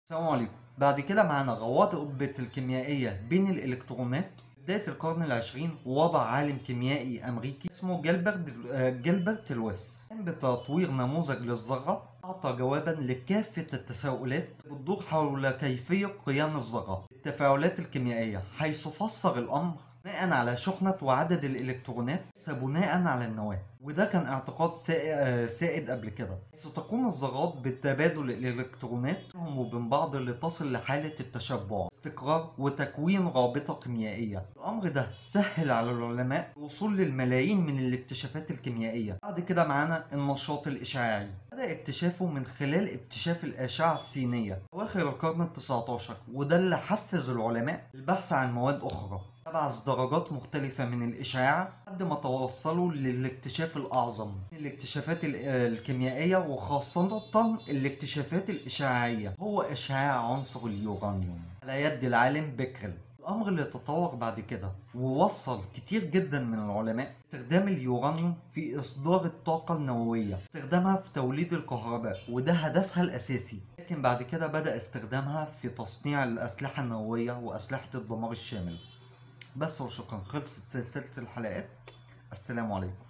السلام عليكم بعد كده معانا روابط الكيميائية بين الإلكترونات بداية القرن العشرين وضع عالم كيميائي أمريكي اسمه جيلبرت آه، جيلبرت لويس قام بتطوير نموذج للذرة أعطى جوابا لكافة التساؤلات بتدور حول كيفية قيام الذرة التفاعلات الكيميائية حيث فسر الأمر بناء على شحنة وعدد الإلكترونات ليس بناء على النواة وده كان اعتقاد سائ- آه، سائد قبل كده حيث تقوم الذرات بالتبادل الإلكترونات بينهم وبين بعض لتصل لحالة التشبع استقرار وتكوين رابطة كيميائية الأمر ده سهل على العلماء الوصول للملايين من الاكتشافات الكيميائية بعد كده معانا النشاط الإشعاعي بدأ اكتشافه من خلال اكتشاف الأشعة السينية أواخر القرن التسعة عشر وده اللي حفز العلماء البحث عن مواد أخرى تبعث درجات مختلفة من الإشعاع لحد ما توصلوا للاكتشاف الأعظم الاكتشافات ال- الكيميائية وخاصة الاكتشافات الإشعاعية هو إشعاع عنصر اليورانيوم على يد العالم بيكرل الأمر اللي تطور بعد كده ووصل كتير جدا من العلماء استخدام اليورانيوم في إصدار الطاقة النووية استخدامها في توليد الكهرباء وده هدفها الأساسي لكن بعد كده بدأ استخدامها في تصنيع الأسلحة النووية وأسلحة الدمار الشامل بس وشكرا خلصت سلسلة الحلقات السلام عليكم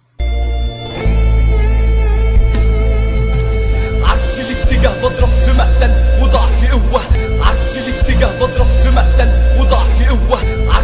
عكس الاتجاه بضرب في مقتل وضعف قوة عكس الاتجاه بضرب في مقتل وضعف قوة